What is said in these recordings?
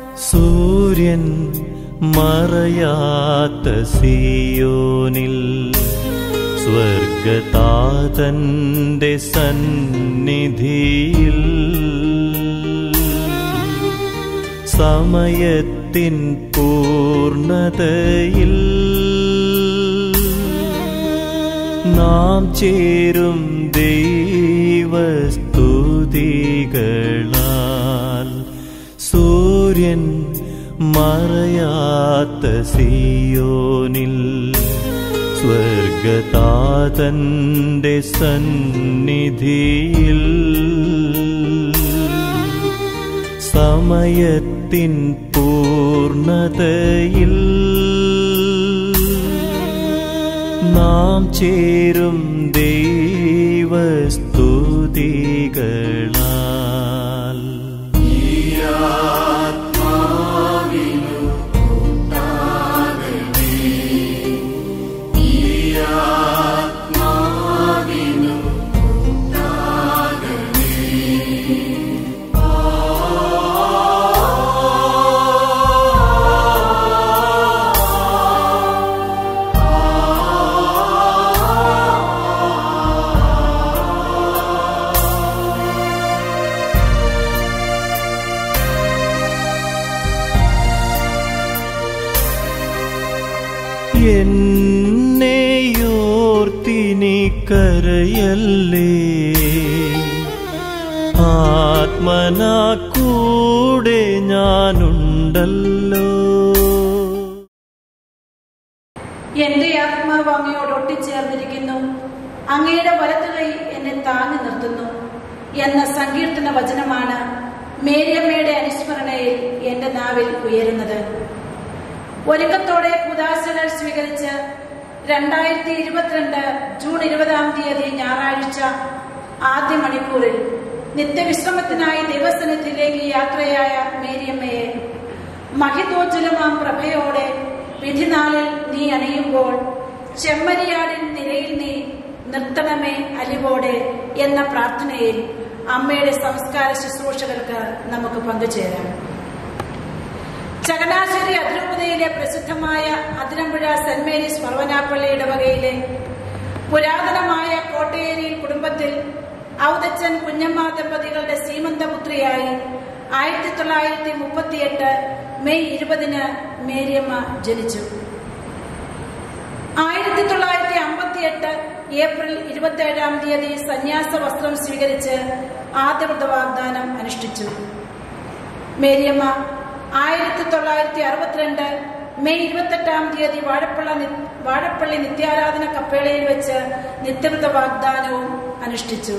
സൂര്യൻ മറയാത്ത സിയോനിൽ സ്വർഗതാതന്റെ സന്നിധിയിൽ സമയത്തിൻ പൂർണതയിൽ നാം ചേരും ദൈവസ്തുതികളാൽ സൂര്യൻ മറയാത്ത സിയോനിൽ സ്വർഗതാതന്റെ സന്നിധിയിൽ സമയത്തിൻ പൂർണതയിൽ നാം ചേരും ദൈവസ്തുതികളാൽ എന്നെയോർത്തിനി കരയല്ലേ ആത്മനാ കൂടെ ഞാനുണ്ടല്ലോ എന്റെ ആത്മാവ് അങ്ങയോട് ഒട്ടിച്ചേർന്നിരിക്കുന്നു അങ്ങയുടെ വലത്തു കൈ എന്നെ താങ്ങി നിർത്തുന്നു എന്ന സങ്കീർത്തന വചനമാണ് മേരിയമ്മയുടെ അനുസ്മരണയിൽ എന്റെ നാവിൽ ഉയരുന്നത് ഒരുക്കത്തോടെ കുദാശകൾ സ്വീകരിച്ച് രണ്ടായിരത്തി ഇരുപത്തിരണ്ട് ജൂൺ ഇരുപതാം തീയതി ഞായറാഴ്ച ആദ്യ മണിക്കൂറിൽ നിത്യവിശ്രമത്തിനായി ദൈവസന്നിധിയിലേക്ക് യാത്രയായ മേരിയമ്മയെ മഹിതോജ്വലമാം പ്രഭയോടെ വിധിനാളിൽ നീ അണിയുമ്പോൾ ചെമ്മരിയാടിൻ നിരയിൽ നീ നിർത്തണമേ അലിവോടെ എന്ന പ്രാർത്ഥനയിൽ അമ്മയുടെ സംസ്കാര ശുശ്രൂഷകൾക്ക് നമുക്ക് പങ്കുചേരാം ചങ്ങനാശ്ശേരി അതിരൂപതയിലെ പ്രസിദ്ധമായ അതിരമ്പുഴ സെന്റ് മേരീസ് പർവനാപ്പള്ളി ഇടവകയിലെ പുരാതനമായ കോട്ടയേരി കുടുംബത്തിൽ ഔതച്ചൻ കുഞ്ഞമ്മ ദമ്പതികളുടെ സീമന്തപുത്രിയായി ആയിരത്തി തൊള്ളായിരത്തി മുപ്പത്തിയെട്ട് മെയ് ഇരുപതിന് മേരിയമ്മ ജനിച്ചു ആയിരത്തി തൊള്ളായിരത്തി അമ്പത്തിയെട്ട് ഏപ്രിൽ ഇരുപത്തേഴാം തീയതി സന്യാസ വസ്ത്രം സ്വീകരിച്ച് ആദ്യവ്രത വാഗ്ദാനം അനുഷ്ഠിച്ചു മേരിയമ്മ ആയിരത്തി തൊള്ളായിരത്തി അറുപത്തിരണ്ട് മെയ് ഇരുപത്തെട്ടാം തീയതി വാഴപ്പള്ള നി- വാഴപ്പള്ളി നിത്യാരാധന കപ്പേളയിൽ വെച്ച് നിത്യവ്രത വാഗ്ദാനവും അനുഷ്ഠിച്ചു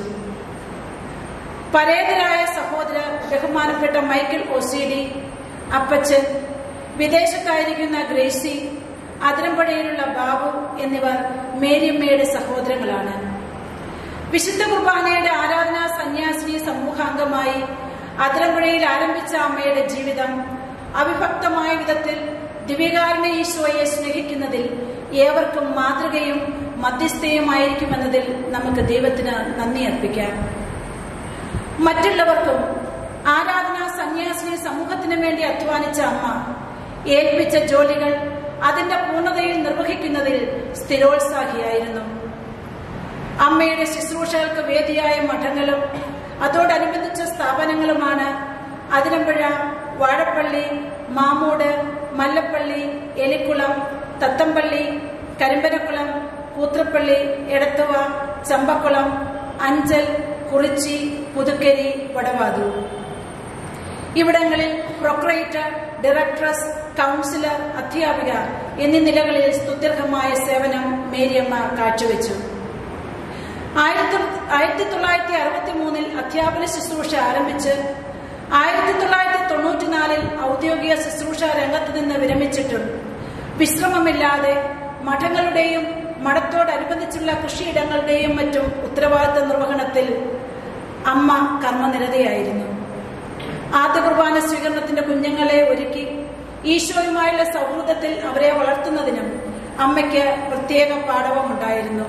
പരേതരായ സഹോദരർ ബഹുമാനപ്പെട്ട മൈക്കിൾ ഒസീഡി അപ്പച്ചൻ വിദേശത്തായിരിക്കുന്ന ഗ്രേസി അതിരമ്പുഴയിലുള്ള ബാബു എന്നിവർ മേരിയമ്മയുടെ സഹോദരങ്ങളാണ് വിശുദ്ധ കുർബാനയുടെ ആരാധനാ സന്യാസിനി സമൂഹാംഗമായി അതിരമ്പുഴയിൽ ആരംഭിച്ച അമ്മയുടെ ജീവിതം അവിഭക്തമായ വിധത്തിൽ ദിവ്യകാരുണ്യ ഈശോയെ സ്നേഹിക്കുന്നതിൽ ഏവർക്കും മാതൃകയും മധ്യസ്ഥയുമായിരിക്കുമെന്നതിൽ നമുക്ക് ദൈവത്തിന് നന്ദി അർപ്പിക്കാം മറ്റുള്ളവർക്കും ആരാധനാ സന്യാസിനി സമൂഹത്തിനു വേണ്ടി അധ്വാനിച്ച അമ്മ ഏൽപ്പിച്ച ജോലികൾ അതിന്റെ പൂർണ്ണതയിൽ നിർവഹിക്കുന്നതിൽ സ്ഥിരോത്സാഹിയായിരുന്നു അമ്മയുടെ ശുശ്രൂഷകൾക്ക് വേദിയായ മഠങ്ങളും അതോടനുബന്ധിച്ച സ്ഥാപനങ്ങളുമാണ് അതിരമ്പുഴ വാഴപ്പള്ളി മാമൂട് മല്ലപ്പള്ളി എലിക്കുളം തത്തമ്പള്ളി കരിമ്പനക്കുളം കൂത്രപ്പള്ളി എടത്തുവ ചമ്പക്കുളം അഞ്ചൽ കുറിച്ചി പുതുക്കരി വടവാതൂർ ഇവിടങ്ങളിൽ പ്രൊക്രേറ്റർ ഡയറക്ടറസ് കൗൺസിലർ അധ്യാപിക എന്നീ നിലകളിൽ സ്തുത്യർഹമായ സേവനം മേരിയമ്മ കാഴ്ചവെച്ചു ആയിരത്തി ആയിരത്തി തൊള്ളായിരത്തി അറുപത്തി മൂന്നിൽ അധ്യാപന ശുശ്രൂഷ ആരംഭിച്ച് ആയിരത്തി തൊള്ളായിരത്തി തൊണ്ണൂറ്റിനാലിൽ ഔദ്യോഗിക ശുശ്രൂഷ രംഗത്ത് നിന്ന് വിരമിച്ചിട്ടും വിശ്രമമില്ലാതെ മഠങ്ങളുടെയും മഠത്തോടനുബന്ധിച്ചുള്ള കൃഷിയിടങ്ങളുടെയും മറ്റും ഉത്തരവാദിത്ത നിർവഹണത്തിൽ അമ്മ കർമ്മനിരതയായിരുന്നു ആദ്യ കുർബാന സ്വീകരണത്തിന്റെ കുഞ്ഞുങ്ങളെ ഒരുക്കി ഈശോയുമായുള്ള സൗഹൃദത്തിൽ അവരെ വളർത്തുന്നതിനും അമ്മയ്ക്ക് പ്രത്യേക പാഠവമുണ്ടായിരുന്നു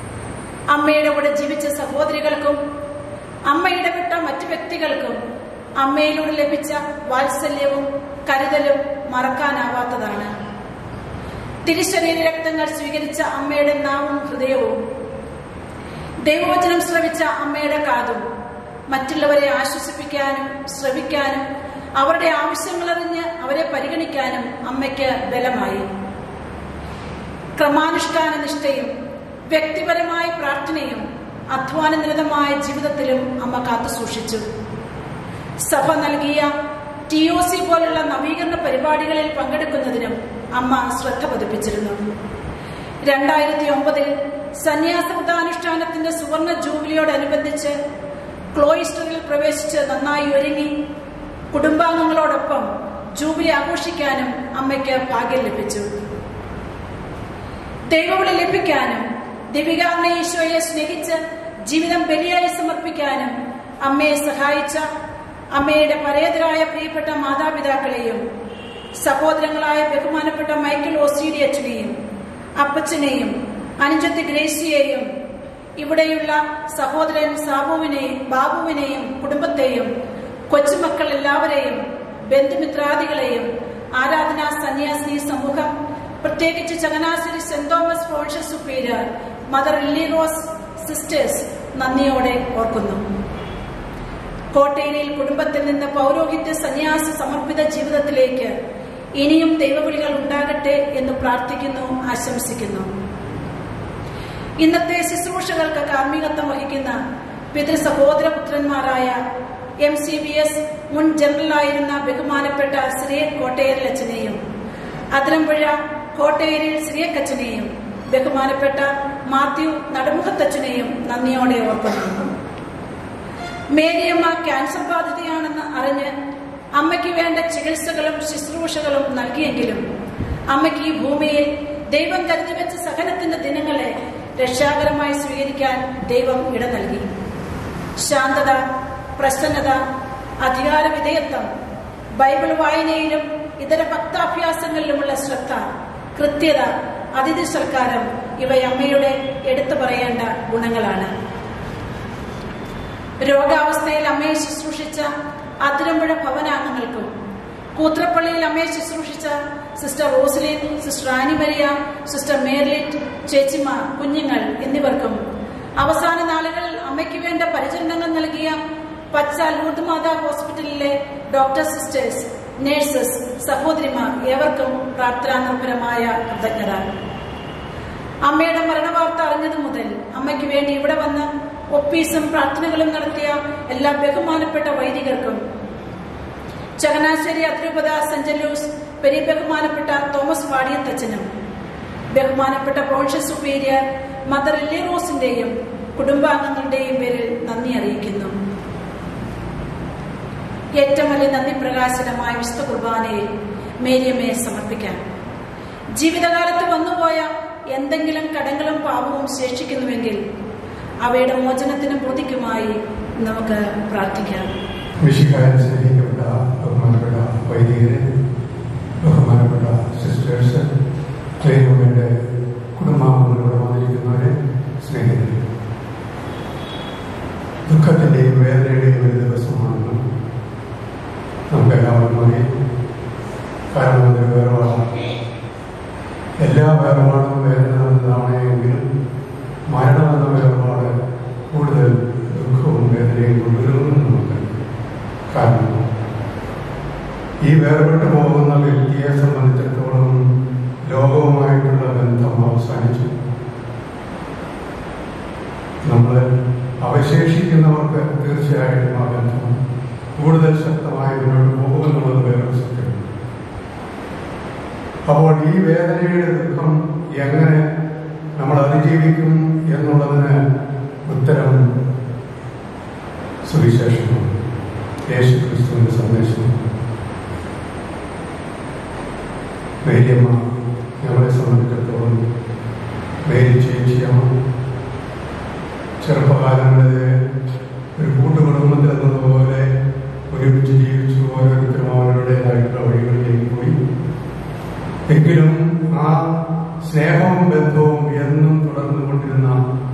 അമ്മയുടെ കൂടെ ജീവിച്ച സഹോദരികൾക്കും അമ്മ ഇടപെട്ട മറ്റു വ്യക്തികൾക്കും അമ്മയിലൂടെ ലഭിച്ച വാത്സല്യവും കരുതലും മറക്കാനാവാത്തതാണ് തിരുശരീര രക്തങ്ങൾ സ്വീകരിച്ച അമ്മയുടെ നാവും ഹൃദയവും ദൈവവചനം ശ്രവിച്ച അമ്മയുടെ കാതും മറ്റുള്ളവരെ ആശ്വസിപ്പിക്കാനും ശ്രവിക്കാനും അവരുടെ ആവശ്യങ്ങളറിഞ്ഞ് അവരെ പരിഗണിക്കാനും അമ്മയ്ക്ക് ബലമായി ക്രമാനുഷ്ഠാന നിഷ്ഠയും വ്യക്തിപരമായ പ്രാർത്ഥനയും അധ്വാനനിരതമായ ജീവിതത്തിലും അമ്മ കാത്തു സൂക്ഷിച്ചു സഭ നൽകിയ ടി ഒ സി പോലുള്ള നവീകരണ പരിപാടികളിൽ പങ്കെടുക്കുന്നതിനും അമ്മ ശ്രദ്ധ പതിപ്പിച്ചിരുന്നു രണ്ടായിരത്തി ഒമ്പതിൽ സന്യാസ വ്രതാനുഷ്ഠാനത്തിന്റെ സുവർണ ജൂബിലിയോടനുബന്ധിച്ച് ക്ലോയിസ്റ്ററിൽ പ്രവേശിച്ച് നന്നായി ഒരുങ്ങി കുടുംബാംഗങ്ങളോടൊപ്പം ജൂബിലി ആഘോഷിക്കാനും അമ്മയ്ക്ക് ഭാഗ്യം ലഭിച്ചു ദൈവവിളി ലഭിക്കാനും ദിവികാഗ്ന ഈശോയെ സ്നേഹിച്ച് ജീവിതം ബലിയായി സമർപ്പിക്കാനും അമ്മയെ സഹായിച്ച അമ്മയുടെ പരേതരായ പ്രിയപ്പെട്ട മാതാപിതാക്കളെയും സഹോദരങ്ങളായ ബഹുമാനപ്പെട്ട മൈക്കിൾ ഒസീഡി അച്ഛനെയും അപ്പച്ചനെയും അനുജത്ത് ഗ്രേസിയെയും ഇവിടെയുള്ള സഹോദരൻ സാബുവിനെയും ബാബുവിനെയും കുടുംബത്തെയും കൊച്ചുമക്കൾ എല്ലാവരെയും ബന്ധുമിത്രാദികളെയും ആരാധനാ സന്യാസിനി സമൂഹം പ്രത്യേകിച്ച് ചങ്ങനാശ്ശേരി സെന്റ് തോമസ് ഫ്രോൺഷ്യസ് superior mother Lily Rose sisters നന്ദിയോടെ ഓർക്കുന്നു കോട്ടയിലിൽ കുടുംബത്തിൽ നിന്ന് പൗരോഹിത്യ സന്യാസ സമർപ്പിത ജീവിതത്തിലേക്ക് ഇനിയും ദൈവവിളികൾ ഉണ്ടാകട്ടെ എന്ന് പ്രാർത്ഥിക്കുന്നു ആശംസിക്കുന്നു ഇന്നത്തെ ശുശ്രൂഷകൾക്ക് കാർമ്മികത്വം വഹിക്കുന്ന പിതൃ സഹോദരപുത്രന്മാരായ എം സി ബി എസ് മുൻ ജനറലായിരുന്ന ബഹുമാനപ്പെട്ട സിറിയൻ കോട്ടയേരിലച്ചനെയും അതിരമ്പുഴ കോട്ടയേരിൽ സിറിയക്കച്ചനെയും ബഹുമാനപ്പെട്ട മാത്യു നടുമുഖത്തച്ഛനെയും നന്ദിയോടെ ഓർക്കുന്നു മേരിയമ്മ ക്യാൻസർ ബാധിതയാണെന്ന് അറിഞ്ഞ് അമ്മയ്ക്ക് വേണ്ട ചികിത്സകളും ശുശ്രൂഷകളും നൽകിയെങ്കിലും അമ്മയ്ക്ക് ഈ ഭൂമിയിൽ ദൈവം കരുതി വെച്ച സഹനത്തിന്റെ ദിനങ്ങളെ രക്ഷാകരമായി സ്വീകരിക്കാൻ ദൈവം ഇട നൽകി ശാന്തത പ്രസന്നത അധികാര വിധേയത്വം ബൈബിൾ വായനയിലും ഇതര ഭക്താഭ്യാസങ്ങളിലുമുള്ള ശ്രദ്ധ കൃത്യത അതിഥി സൽക്കാരം ഇവ അമ്മയുടെ എടുത്തു പറയേണ്ട ഗുണങ്ങളാണ് രോഗാവസ്ഥയിൽ അമ്മയെ ശുശ്രൂഷിച്ച അതിരമ്പുഴ ഭവനാംഗങ്ങൾക്കും കൂത്രപ്പള്ളിയിൽ അമ്മയെ ശുശ്രൂഷിച്ച sister Roselin sister Annie Maria sister Merlit ചേച്ചിമ കുഞ്ഞുങ്ങൾ എന്നിവർക്കും അവസാന നാളുകളിൽ അമ്മയ്ക്ക് വേണ്ട പരിചരണങ്ങൾ നൽകിയ പച്ച ലൂർദ് മാതാ ഹോസ്പിറ്റലിലെ ഡോക്ടർ സിസ്റ്റേഴ്സ് നഴ്സസ് സഹോദരിമാർ ഏവർക്കും പ്രാർത്ഥനാനിർഭരമായ കൃതജ്ഞത അമ്മയുടെ മരണവാർത്ത അറിഞ്ഞതു മുതൽ അമ്മയ്ക്ക് വേണ്ടി ഇവിടെ വന്ന് ഒപ്പീസും പ്രാർത്ഥനകളും നടത്തിയ എല്ലാ ബഹുമാനപ്പെട്ട വൈദികർക്കും ചങ്ങനാശ്ശേരി അതിരൂപത സെന്റ് ലൂസ് പെരിയ ബഹുമാനപ്പെട്ട തോമസ് വാടിയത്തച്ഛനും ബഹുമാനപ്പെട്ട പ്രോൺഷ്യസ് സുപ്പീരിയർ മദർ എല്ലി റോസിന്റെയും കുടുംബാംഗങ്ങളുടെയും പേരിൽ നന്ദി അറിയിക്കുന്നു ഏറ്റവും വലിയ നന്ദി പ്രകാശനമായ വിശുദ്ധ കുർബാനയിൽ മേരിയമ്മയെ സമർപ്പിക്കാം ജീവിതകാലത്ത് വന്നുപോയ എന്തെങ്കിലും കടങ്ങളും പാപവും ശേഷിക്കുന്നുവെങ്കിൽ അവയുടെ മോചനത്തിനും പ്രതിക്കുമായി നമുക്ക് പ്രാർത്ഥിക്കാം വിശുക്കാരൻ സ്നേഹിക്കപ്പെട്ട ബഹുമാനപ്പെട്ട വൈദികരെ ബഹുമാനപ്പെട്ട സിസ്റ്റേഴ്സ് ക്ലേരുമയുടെ കുടുംബാംഗങ്ങളോട് വന്നിരിക്കുന്നവരെ സ്നേഹിതരെ ദുഃഖത്തിൻ്റെയും വേദനയുടെയും ഒരു ദിവസമാണെന്ന് നമുക്കെല്ലാവർക്കും അറിയാം കാരണം അതൊരു വേർപാടാണ് എല്ലാ വേർപാടും വേദന എന്നതാണ് എങ്കിലും മരണം എന്ന വേർപാട് കൂടുതൽ ദുഃഖവും വേദനയും കൊണ്ടുവരുമെന്ന് നമുക്കറിയാം കാരണം ഈ വേർപെട്ടു പോകുന്ന വ്യക്തിയെ സംബന്ധിച്ചിടത്തോളം ലോകവുമായിട്ടുള്ള ബന്ധം അവസാനിച്ചു നമ്മൾ അവശേഷിക്കുന്നവർക്ക് തീർച്ചയായിട്ടും ആ ബന്ധം കൂടുതൽ ശക്തമായി മുന്നോട്ട് പോകുമെന്നുള്ളത് വേറൊരു സത്യമാണ് അപ്പോൾ ഈ വേദനയുടെ ദുഃഖം എങ്ങനെ നമ്മൾ അതിജീവിക്കും എന്നുള്ളതിന് ഉത്തരം സുവിശേഷമാണ് യേശു ക്രിസ്തുവിന്റെ സന്ദേശം മേരിയമ്മ ഞങ്ങളെ സംബന്ധിച്ചിടത്തോളം മേരി ചേച്ചിയാണ് ചെറുപ്പകാലങ്ങളിലെ ഒരു കൂട്ടുകുടുംബത്തിൽ എന്നതുപോലെ ഒരുമിച്ച് ജീവിച്ചു ഓരോരുത്തരും അവരുടേതായിട്ടുള്ള വഴികളിലേക്ക് പോയി എങ്കിലും ആ സ്നേഹവും ബന്ധവും എന്നും തുടർന്നുകൊണ്ടിരുന്ന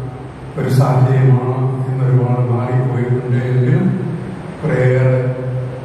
ഒരു സാഹചര്യമാണ് എന്നൊരുപാട് മാറിപ്പോയിട്ടുണ്ട് എങ്കിലും കുറേയേറെ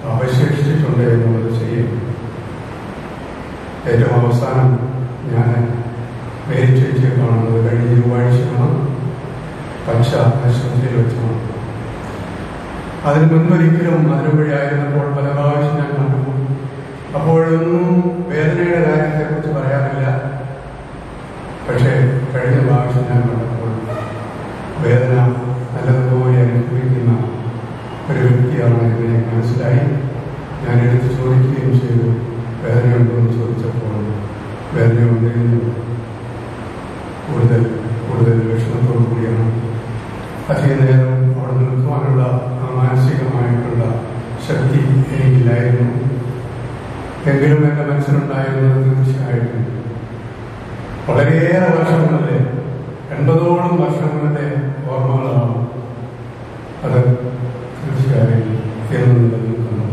അവശേഷിച്ചിട്ടുണ്ട് എന്നുള്ളത് ശരിയും ഏറ്റവും അവസാനം ഞാൻ മേരി ചേച്ചിയെ കാണുന്നത് കഴിഞ്ഞ ചൊവ്വാഴ്ചയാണ് പച്ച ആശുപത്രിയിൽ വെച്ചാണ് അതിന് മുൻപൊരിക്കലും അതിന് വഴിയായിരുന്നപ്പോൾ പല പ്രാവശ്യം ഞാൻ കണ്ടു അപ്പോഴൊന്നും വേദനയുടെ കാര്യത്തെക്കുറിച്ച് പറയാറില്ല പക്ഷേ കഴിഞ്ഞ പ്രാവശ്യം ഞാൻ കണ്ടപ്പോൾ വേദന നല്ലതുപോലെ അനുഭവിക്കുന്ന ഒരു വ്യക്തിയാണ് ഇതിനെ മനസ്സിലായി ഞാൻ എടുത്ത് ചോദിക്കുകയും ചെയ്തു വേദനയുണ്ടോ എന്ന് ചോദിച്ചപ്പോൾ വേദനയുണ്ടെങ്കിൽ കൂടുതൽ കൂടുതൽ വിഷമത്തോടു കൂടിയാണ് അധിക നേരം അവിടെ നിൽക്കുവാനുള്ള ആ മാനസികമായിട്ടുള്ള ശക്തി എനിക്കില്ലായിരുന്നു എങ്കിലും എൻ്റെ മനസ്സിലുണ്ടായിരുന്നത് തീർച്ചയായിട്ടും വളരെയേറെ വർഷങ്ങളിലെ എൺപതോളം വർഷങ്ങളുടെ ഓർമ്മകളാണ് അത് തീർച്ചയായും എന്നും നിലനിൽക്കുന്നു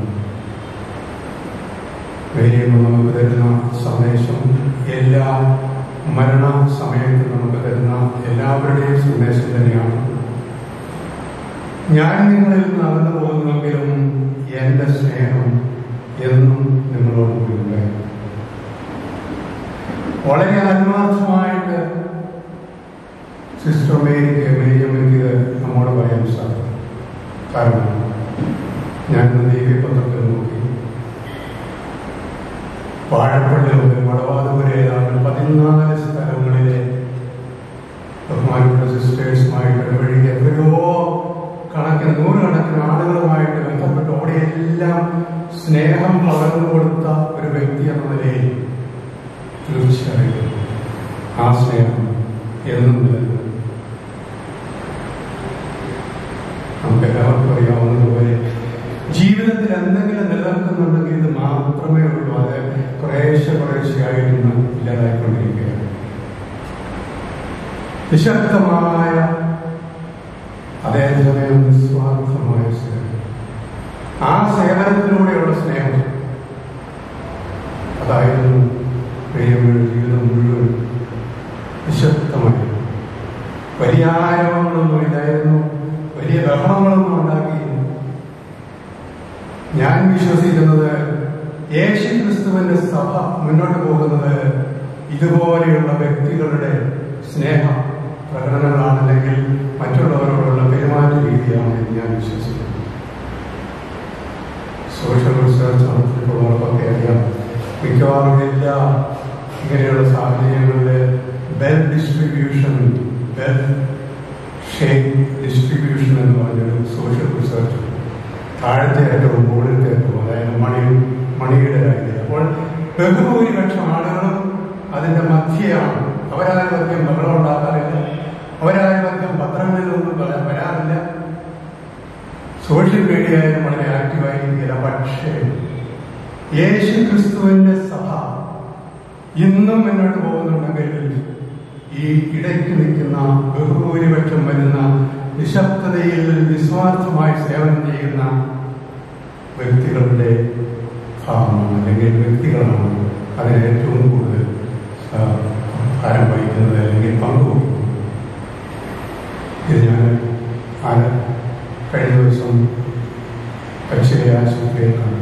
വേരിയമ്മ നമുക്ക് തരുന്ന സന്ദേശം എല്ലാ മരണ സമയത്ത് നമുക്ക് തരുന്ന എല്ലാവരുടെയും സന്ദേശം തന്നെയാണ് ഞാൻ നിങ്ങളിൽ നിന്ന് അകന്നു പോകുന്നെങ്കിലും എന്റെ സ്നേഹം എന്നും നിങ്ങളോട് കൂടി ഉണ്ടായിരുന്നു വളരെ ആത്മാർത്ഥമായിട്ട് സിസ്റ്റർ മേരിക്ക് മേരിയമ്മയ്ക്ക് ഇത് നമ്മോട് പറയാൻ സാധിക്കും കാരണം ഞാൻ ദേവി പത്രത്തിൽ നോക്കി വാഴപ്പള്ളി മുതൽ വടവാത് വരെ ഏതാണ്ട് പതിനാല് സ്ഥലങ്ങളിലെ ബഹുമാനപ്പെട്ട സിസ്റ്റേഴ്സുമായിട്ട് ഇടപഴകി എത്രയോ കണക്കിന് നൂറുകണക്കിന് ആളുകളുമായിട്ട് ബന്ധപ്പെട്ട് അവിടെയെല്ലാം സ്നേഹം പകർന്നു കൊടുത്ത ഒരു വ്യക്തി എന്ന നിലയിൽ തീർച്ചയായും ആ സ്നേഹം എന്നും നിലനിൽക്കും നമുക്ക് എല്ലാവർക്കും അറിയാവുന്നതുപോലെ ജീവിതത്തിൽ എന്തെങ്കിലും നിലനിൽക്കുന്നുണ്ടെങ്കിൽ ഇത് മാത്രമേ ഉള്ളൂ അത് കുറേശ്ശെ കുറേശ്ശെയായിരുന്നു ഇല്ലാതായിക്കൊണ്ടിരിക്കുകയാണ് നിശബ്ദമായ അതേസമയം നിസ്വാർത്ഥമായ സ്നേഹം ആ സേവനത്തിലൂടെയുള്ള സ്നേഹം അതായിരുന്നു പ്രിയമ്മയുടെ ജീവിതം മുഴുവൻ നിശബ്ദമായി വലിയ ആരവങ്ങളൊന്നും ഇല്ലായിരുന്നു വലിയ ബഹളങ്ങളൊന്നും ഉണ്ടാക്കിയില്ല ഞാൻ വിശ്വസിക്കുന്നത് യേശു ക്രിസ്തുവിന്റെ സഭ മുന്നോട്ട് പോകുന്നത് ഇതുപോലെയുള്ള വ്യക്തികളുടെ സ്നേഹ പ്രകടനങ്ങളാണല്ലെങ്കിൽ മറ്റുള്ളവരോടുള്ള പെരുമാറ്റ രീതിയാണ് എന്ന് ഞാൻ വിശ്വസിക്കുന്നു സോഷ്യൽ റിസർച്ച് നടത്തിയിട്ടുള്ളവർക്കൊക്കെ അറിയാം മിക്കവാറും എല്ലാ ഇങ്ങനെയുള്ള സാഹചര്യങ്ങളിൽ well distribution well shape distribution എന്ന് പറഞ്ഞൊരു സോഷ്യൽ റിസർച്ച് താഴത്തെ ഏറ്റവും മുകളിലത്തെ ഏറ്റവും അതായത് മണി മണിയുടെ കാര്യം അപ്പോൾ ബഹുഭൂരിപക്ഷം ആളുകളും അതിന്റെ മധ്യയാണ് അവരാധിപത്യം ബഹളം ഉണ്ടാക്കാറില്ല അവരാധിപത്യം പത്രങ്ങളിലൊന്നും വരാ- വരാറില്ല സോഷ്യൽ മീഡിയയിലും വളരെ ആക്റ്റീവായിരിക്കില്ല പക്ഷേ യേശു ക്രിസ്തുവിന്റെ സഭ ഇന്നും മുന്നോട്ട് പോകുന്നുണ്ടെങ്കിൽ ഈ ഇടയ്ക്ക് നിൽക്കുന്ന ബഹുഭൂരിപക്ഷം വരുന്ന നിശബ്ദതയിൽ നിസ്വാർത്ഥമായി സേവനം ചെയ്യുന്ന വ്യക്തികളുടെ ഭാഗമാണ് അല്ലെങ്കിൽ വ്യക്തികളാണ് അതിന് ഏറ്റവും കൂടുതൽ ആ, ഭാരം വഹിക്കുന്നത് അല്ലെങ്കിൽ പങ്കുവഹിക്കുന്നത് ഇത് ഞാൻ ആല കഴിഞ്ഞ ദിവസം കക്ഷിയിലെ ആശുപത്രിയിൽ കണ്ടു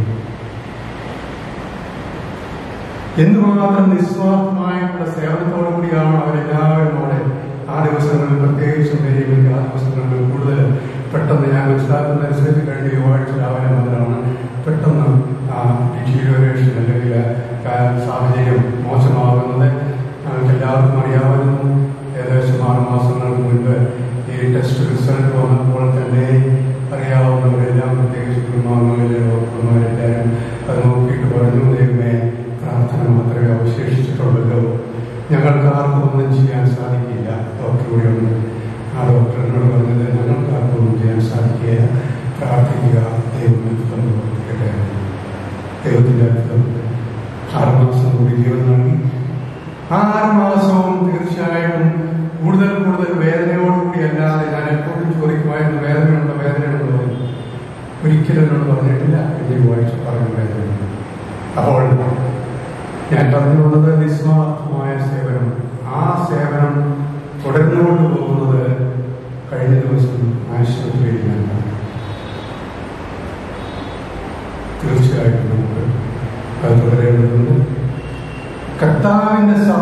എന്തുമാത്രം നിസ്വാർത്ഥമായിട്ടുള്ള സേവനത്തോടു കൂടിയാണ് അവരെല്ലാവരും അവിടെ ആ ദിവസങ്ങളിൽ പ്രത്യേകിച്ചും വലിയ ആ ദിവസങ്ങളിൽ കൂടുതൽ പെട്ടെന്ന് ഞാൻ മനസ്സിലാക്കുന്നതനുസരിച്ച് കഴിഞ്ഞ ചൊവ്വാഴ്ച രാവിലെ മുതലാണ് പെട്ടെന്ന് ആ ഡിറ്റീരിയോറേഷൻ അല്ലെങ്കിൽ ആ സാഹചര്യം മോശമാകുന്നത് ഞങ്ങൾക്ക് എല്ലാവർക്കും അറിയാമായിരുന്നു ഏകദേശം ആറ് മാസങ്ങൾക്ക് മുൻപ് ഈ ടെസ്റ്റ് റിസൾട്ട് വന്നപ്പോൾ തന്നെ അറിയാവുന്നവരെല്ലാം പ്രത്യേകിച്ച് കുടുംബാംഗങ്ങളിലെ ഡോക്ടർമാരെല്ലാവരും അത് നോക്കിയിട്ട് പറഞ്ഞു ദൈവമേ പ്രാർത്ഥന മാത്രമേ അവശേഷിച്ചിട്ടുള്ളല്ലോ ഞങ്ങൾക്ക് ആർക്കും ഒന്നും ചെയ്യാൻ സാധിക്കില്ല ഡോക്ടർ കൂടെ ഉണ്ട് ആ ഡോക്ടർ എന്നോട് പറഞ്ഞത് ഞങ്ങൾക്ക് ആർക്കും ഒന്നും ചെയ്യാൻ സാധിക്കില്ല പ്രാർത്ഥിക്കുക ദൈവം അത്ഭുതം പ്രവർത്തിക്കട്ടെ ദൈവത്തിന്റെ അത്ഭുതം ആറ് മാസം കൂടി ജീവൻ നൽകി ആ ആറ് മാസവും തീർച്ചയായിട്ടും കൂടുതൽ കൂടുതൽ വേദനയോടുകൂടി അല്ലാതെ ഞാൻ എപ്പോഴും ചോദിക്കുമായിരുന്നു വേദനയുണ്ടോ വേദനയുണ്ടോ എന്ന്. ഒരിക്കലും എന്നോട് പറഞ്ഞിട്ടില്ല എന്നെ വായിച്ച് പറഞ്ഞു വേദനയുണ്ട് അപ്പോൾ ഞാൻ പറഞ്ഞുള്ളത് നിസ്വാർത്ഥമായ സേവനം ആ സേവനം തുടർന്നുകൊണ്ട് പോകുന്നത് കഴിഞ്ഞ ദിവസം ആശുപത്രിയിൽ ഞാൻ കണ്ടു. തീർച്ചയായിട്ടും നമുക്ക് അത് തുടരേണ്ടതുണ്ട് കർത്താവിന്റെ സഭ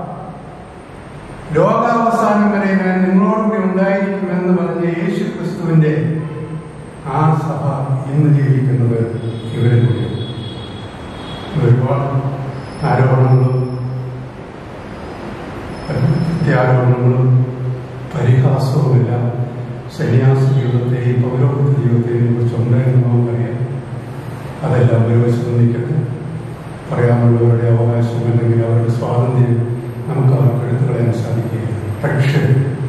ലോകാവസാനം വരെ ഞാൻ നിങ്ങളോടുകൂടി ഉണ്ടായിരിക്കുമെന്ന് പറഞ്ഞ യേശു ക്രിസ്തുവിന്റെ ആ സഭ ഇന്ന് ജീവിക്കുന്നത് ഇവരെ കൂടിയാണ് ഒരുപാട് ആരോപണങ്ങളും പ്രത്യാരോപണങ്ങളും പരിഹാസവുമെല്ലാം സന്യാസ ജീവിതത്തെയും പൗരോഹിത ജീവിതത്തെയും കുറിച്ചുണ്ട് എന്ന് നമുക്കറിയാം അതെല്ലാം ഒരു വശത്ത് നിൽക്കട്ടെ പറയാനുള്ളവരുടെ അവകാശം അല്ലെങ്കിൽ അവരുടെ സ്വാതന്ത്ര്യം നമുക്ക് അവർക്ക് എടുത്തു കളയാൻ സാധിക്കുകയില്ല പക്ഷേ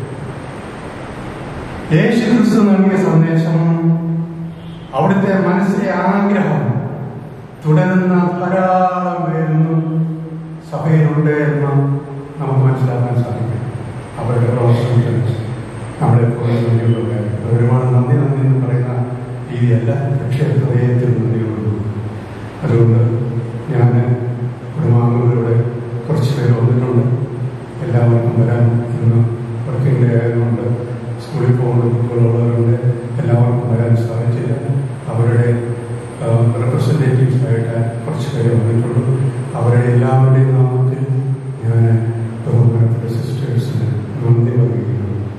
യേശു ക്രിസ്തു നൽകിയ സന്ദേശം അവിടുത്തെ മനസ്സിലെ ആഗ്രഹം തുടരുന്ന ധാരാളം പേരൊന്നും സഭയിലുണ്ട് എന്ന് നമുക്ക് മനസ്സിലാക്കാൻ സാധിക്കും അവരുടെ പ്രവർത്തനത്തിൽ നമ്മളെപ്പോഴും നന്ദിയുള്ളവരായിരുന്നു ഒരുപാട് നന്ദി നന്ദി എന്ന് പറയുന്ന രീതിയല്ല പക്ഷേ ഹൃദയത്തിൽ നന്ദിയുള്ളൂ അതുകൊണ്ട് ഞാൻ കുടുംബാംഗങ്ങളുടെ കുറച്ച് പേര് വന്നിട്ടുണ്ട് എല്ലാവർക്കും വരാൻ ഇന്ന് വർക്കിംഗ് ഡേ ആയതുകൊണ്ട് സ്കൂളിൽ പോകുന്ന കുട്ടികളുള്ളവരുണ്ട് എല്ലാവർക്കും വരാൻ സാധിച്ചില്ല അവരുടെ റെപ്രസെൻറ്റേറ്റീവ്സ് ആയിട്ട് കുറച്ച് പേര് വന്നിട്ടുള്ളൂ അവരുടെ എല്ലാവരുടെയും നാമത്തിൽ ഞാൻ ബഹുമാനപ്പെട്ട സിസ്റ്റേഴ്സിന് നന്ദി പറയുന്നു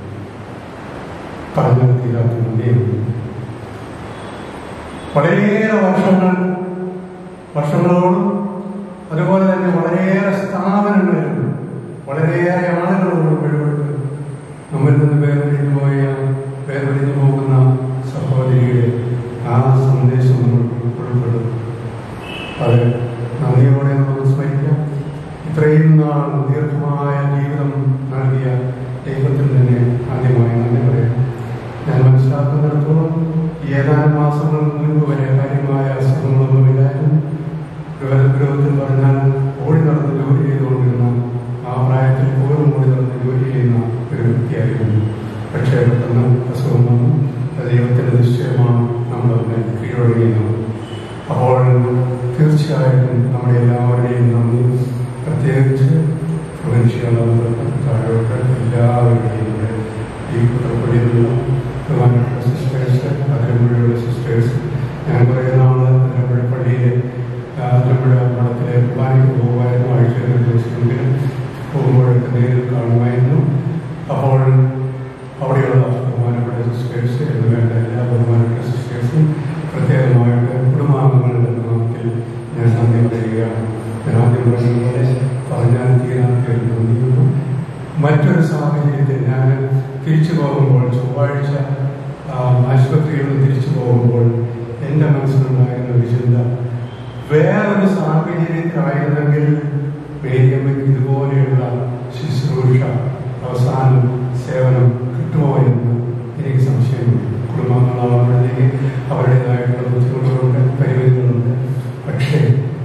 പറഞ്ഞാൽ തീരാത്ത നന്ദിയുണ്ട് വളരെയേറെ വർഷങ്ങൾ വർഷങ്ങളോളം അതുപോലെ തന്നെ വളരെയേറെ സ്ഥാപനങ്ങളിലും വളരെയേറെ ആളുകളോട് ഇടപെട്ട് നമ്മിൽ നിന്ന് വേർപിരിഞ്ഞു പോയ വേർപിരിഞ്ഞു പോകുന്ന സഹോദരിയുടെ ആ സന്ദേശം നമ്മൾ ഉൾപ്പെടും അത് നന്ദിയോടെ നമുക്ക് സ്മരിക്കാം ഇത്രയും നാൾ ദീർഘമായ ജീവിതം നൽകിയ ദൈവത്തിന് തന്നെ ആദ്യമായി നന്ദി പറയാം ഞാൻ മനസ്സിലാക്കുന്നിടത്തോളം ഈ ഏതാനും മാസങ്ങൾക്ക് മുൻപ് വരെ കാര്യമായ അസുഖങ്ങളൊന്നുമില്ലായിരുന്നു ഗൃഹത്തിൽ പറഞ്ഞാൽ ഓടി നടന്ന് ജോലി ചെയ്തുകൊണ്ടിരുന്ന ആ പ്രായത്തിൽ പോലും ഓടി നടന്ന് ജോലി ചെയ്യുന്ന ഒരു വ്യക്തിയായിരുന്നു പക്ഷേ പെട്ടെന്ന് അസുഖം വന്നു അത് ദൈവത്തിന്റെ നിശ്ചയമാണ് നമ്മൾ അതിനെ കീഴടങ്ങിയത് അപ്പോൾ തീർച്ചയായിട്ടും നമ്മുടെ എല്ലാവരുടെയും നന്ദി പ്രത്യേകിച്ച് പ്രൊവിൻഷ്യലോട്ട് എല്ലാവരുടെയും കൂടെ ഈ കുട്ടപ്പടിയിലുള്ള ബഹുമാനപ്പെട്ട സിസ്റ്റേഴ്സ് അതിരമ്പുഴയുള്ള സിസ്റ്റേഴ്സ് ഞാൻ കുറേ നാള് അതിരമ്പുഴ പള്ളിയിലെ അതിരമ്പുഴ മഠത്തിലെ കുർബാനയ്ക്ക് പോകുമായിരുന്നു ആഴ്ചയിൽ ഒരു ദിവസമെങ്കിലും പോകുമ്പോഴൊക്കെ നേരിൽ കാണുമായിരുന്നു അപ്പോൾ അവിടെയുള്ള ബഹുമാനപ്പെട്ട സിസ്റ്റേഴ്സ് എന്ന് വേണ്ട എല്ലാ ബഹുമാനപ്പെട്ട സിസ്റ്റേഴ്സും പ്രത്യേകമായിട്ട് കുടുംബാംഗങ്ങളുടെ നാമത്തിൽ ഞാൻ നന്ദി പറയുകയാണ് ഞാൻ ആദ്യം പറഞ്ഞതുപോലെ പറഞ്ഞാൽ തീരാത്ത ഒരു നന്ദിയുള്ളൂ മറ്റൊരു സാഹചര്യത്തിൽ ഞാൻ തിരിച്ചു പോകുമ്പോൾ ചൊവ്വാഴ്ച ആ, ആശുപത്രിയിൽ നിന്ന് തിരിച്ചു പോകുമ്പോൾ എൻ്റെ മനസ്സിലുണ്ടായിരുന്ന ഒരു ചിന്ത വേറൊരു സാഹചര്യത്തിലായിരുന്നെങ്കിൽ മേരിയമ്മയ്ക്ക് ഇതുപോലെയുള്ള ശുശ്രൂഷ അവസാനം സേവനം കിട്ടുമോ എന്ന് എനിക്ക് സംശയമുണ്ട് കുടുംബാംഗങ്ങളാവുമ്പോഴത്തേക്ക് അവരുടേതായിട്ടുള്ള ബുദ്ധിമുട്ടുകളുണ്ട് പരിമിതികളുണ്ട് പക്ഷേ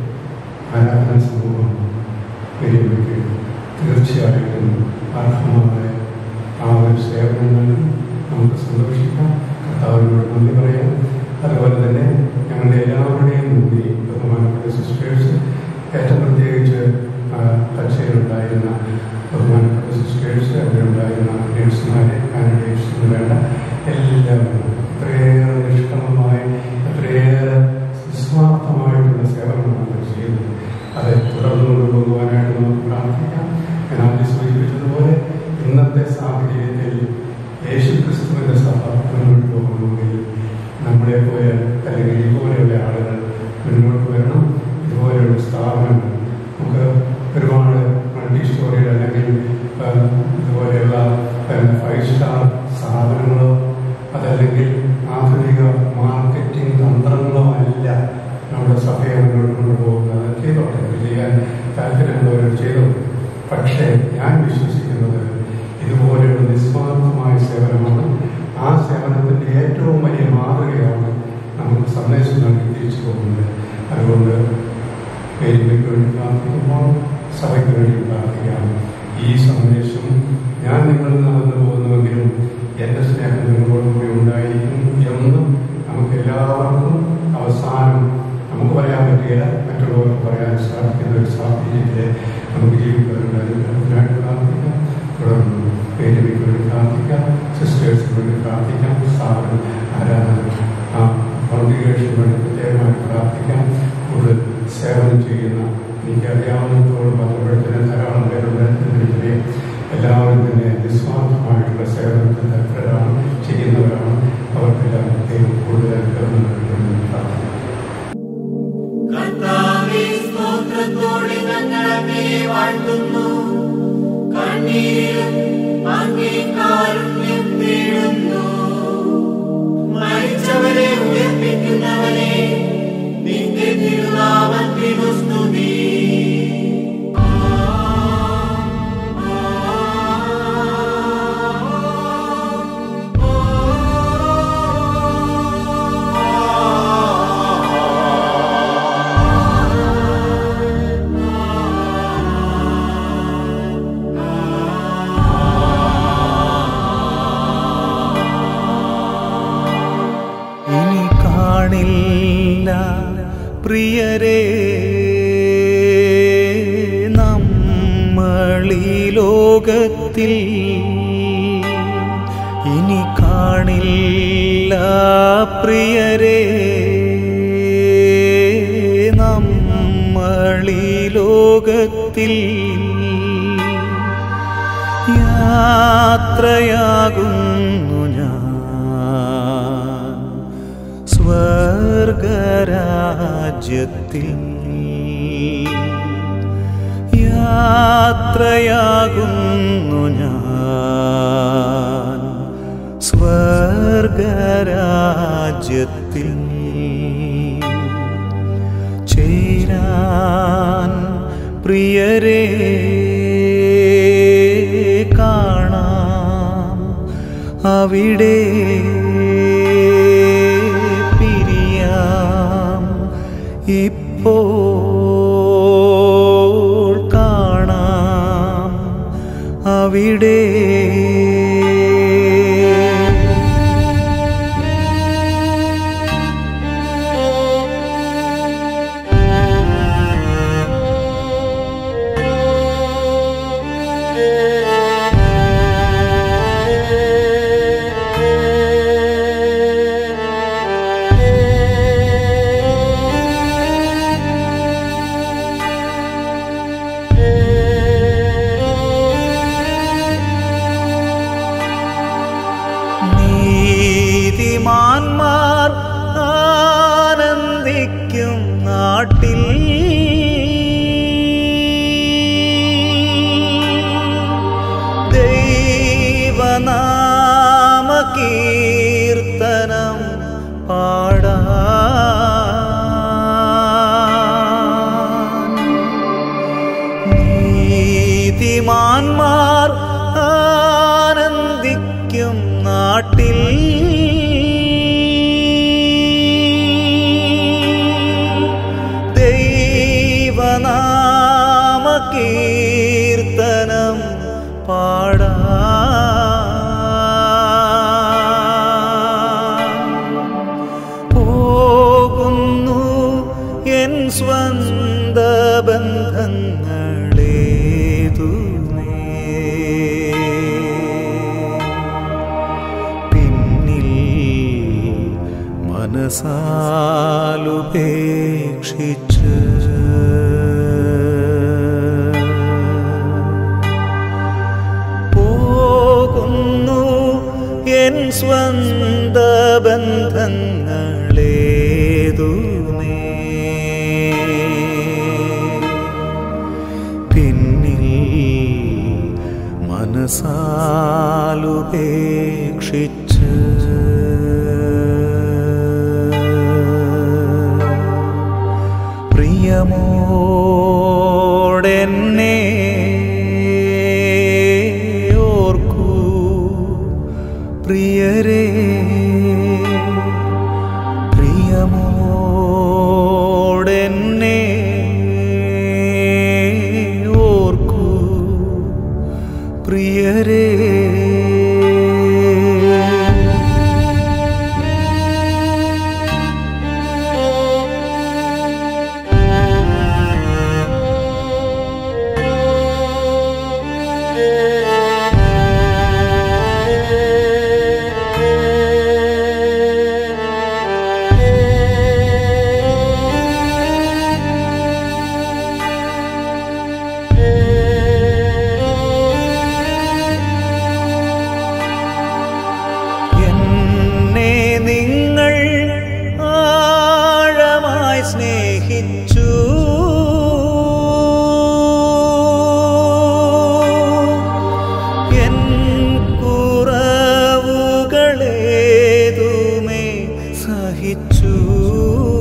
ആരാധന സമൂഹം മേരിയമ്മയ്ക്ക് തീർച്ചയായിട്ടും അർഹമായ ആ ഒരു സേവനങ്ങൾ നമുക്ക് സന്തോഷിക്കാം കർത്താവിനോട് നന്ദി പറയാം അതുപോലെ തന്നെ ഞങ്ങളുടെ എല്ലാവരുടെയും നന്ദി ബഹുമാനപ്പെട്ട സിസ്റ്റേഴ്സ് ഏറ്റവും പ്രത്യേകിച്ച് കച്ചയിലുണ്ടായിരുന്ന ബഹുമാനപ്പെട്ട സിസ്റ്റേഴ്സ് അതിലുണ്ടായിരുന്ന നേഴ്സുമാരെ കാൻഡിഡേറ്റ്സ് എന്ന് വേണ്ട എല്ലാവരും എത്രയേറെ നിഷ്കളമായി എത്രയേറെ നിസ്വാർത്ഥമായിട്ടുള്ള സേവനമാണ് അവർ ചെയ്തത് അത് തുടർന്നു കൊണ്ടുപോകുവാനായിട്ട് നമുക്ക് പ്രാർത്ഥിക്കാം ഞാൻ ആദ്യം സൂചിപ്പിച്ചതുപോലെ ഇന്നത്തെ സാഹചര്യത്തിൽ യേശു ക്രിസ്തുവിന്റെ സഭ മുന്നോട്ട് പോകുന്നുവെങ്കിൽ നമ്മളെ പോലെ അല്ലെങ്കിൽ ഇതുപോലെയുള്ള ആളുകൾ മുന്നോട്ട് വരണം ഇതുപോലെയുള്ള സ്ഥാപനങ്ങൾ നമുക്ക് ഒരുപാട് മൾട്ടി സ്റ്റോറിയിൽ അല്ലെങ്കിൽ ആ, ഇതുപോലെയുള്ള ഫൈവ് സ്റ്റാർ സ്ഥാപനങ്ങളോ അതല്ലെങ്കിൽ ആധുനിക മാർക്കറ്റിംഗ് തന്ത്രങ്ങളോ അല്ല നമ്മുടെ സഭയെ മുന്നോട്ട് കൊണ്ടുപോകുന്നത് അത് ചെയ്തോട്ടെ അത് ചെയ്യാൻ താല്പര്യമുള്ളവർ ചെയ്തോട്ടെ പക്ഷേ ഞാൻ വിശ്വസിക്കുന്നത് ഇതുപോലെയുള്ള നിസ്വാർത്ഥമായ സേവനമാണ് ആ സേവനത്തിന്റെ ഏറ്റവും വലിയ മാതൃകയാണ് നമുക്ക് സന്ദേശം നൽകി തിരിച്ചു പോകുന്നത് അതുകൊണ്ട് പേരിലേക്ക് വേണ്ടി പ്രാർത്ഥിക്കുമ്പോൾ സഭയ്ക്ക് വേണ്ടി പ്രാർത്ഥിക്കാം ഈ സന്ദേശം ഞാൻ നിങ്ങളിൽ നിന്ന് നടന്നു പോകുന്നുവെങ്കിലും എന്റെ സ്നേഹം നിങ്ങളോടും കൂടി ഉണ്ടായിരിക്കും എന്ന് നമുക്ക് എല്ലാവർക്കും അവസാനം നമുക്ക് പറയാൻ പറ്റുകയില്ല മറ്റുള്ളവർക്ക് പറയാൻ സാധിക്കുന്ന ഒരു സാഹചര്യത്തിൽ നമുക്ക് ജീവിക്കാനുണ്ടായിട്ട് പ്രാർത്ഥിക്കാം തുടർന്ന് പേരുവിക്ക് വേണ്ടി പ്രാർത്ഥിക്കാം സിസ്റ്റേഴ്സിന് വേണ്ടി പ്രാർത്ഥിക്കാം സ്ഥാപനം ആരാധന ആ കോൺഗ്രിഗേഷന് വേണ്ടി പ്രത്യേകമായി പ്രാർത്ഥിക്കാം ചെയ്യുന്ന എനിക്ക് അറിയാവുന്നതോട് പത്രപ്പെടുത്തുന്ന ധാരാളം പേരുണ്ട് എന്നിരിക്കുകയും എല്ലാവരും തന്നെ നിസ്വാർത്ഥമായിട്ടുള്ള സേവനത്തിൽ തൽപരരാണ് ചെയ്യുന്നവരാണ് അവർക്കെല്ലാം ദൈവം കൂടുതൽ കരുണ നൽകണമെന്ന് പ്രാർത്ഥിക്കുന്നു കർത്താവേ സ്തോത്രത്തോടെ ഞങ്ങളങ്ങേ വാഴ്ത്തുന്നു കണ്ണീരിലും അങ്ങേ കാരുണ്യം തേടുന്നു മരിച്ചവരെ ഉയർപ്പിക്കുന്നവനെ നിന്റെ തിരുനാമത്തിനു സ്തുതി ഇനി കാണില്ല പ്രിയരെ നമ്മളീ ലോകത്തിൽ ഇനി കാണില്ല പ്രിയരെ നമ്മളീ ലോകത്തിൽ യാത്രയാകുന്നു ഞാൻ സ്വർഗരാജ്യത്തിൽ യാത്രയാകുന്നു ഞാൻ സ്വർഗരാജ്യത്തിൽ ചേരാൻ പ്രിയരെ കാണാം അവിടെ പിരിയാം ഇപ്പോൾ കാണാം അവിടെ നീതിമാന്മാർ ആനന്ദിക്കും നാട്ടിൽ ദൈവനാമ കീർത്തനം പാടാൻ നീതിമാന്മാർ ആനന്ദിക്കും നാട്ടിൽ ദൈവനാമ കീർത്തനം പാടാൻ പോകുന്നു എൻ സ്വന്ത ബന്ധങ്ങളേതു പിന്നിൽ മനസാലുപേക്ഷിച്ച് പോകുന്നു എൻ സ്വന്ത ബന്ധങ്ങളേതുമേ പിന്നിൽ മനസാലുപേക്ഷിച്ച് പ്രിയമോടെന്നെ ഓർക്കൂ പ്രിയരേ പ്രിയമോടെന്നെ ഓർക്കൂ പ്രിയരേ സ്നേഹിച്ചു എൻ കുറവുകളേതുമേ സഹിച്ചു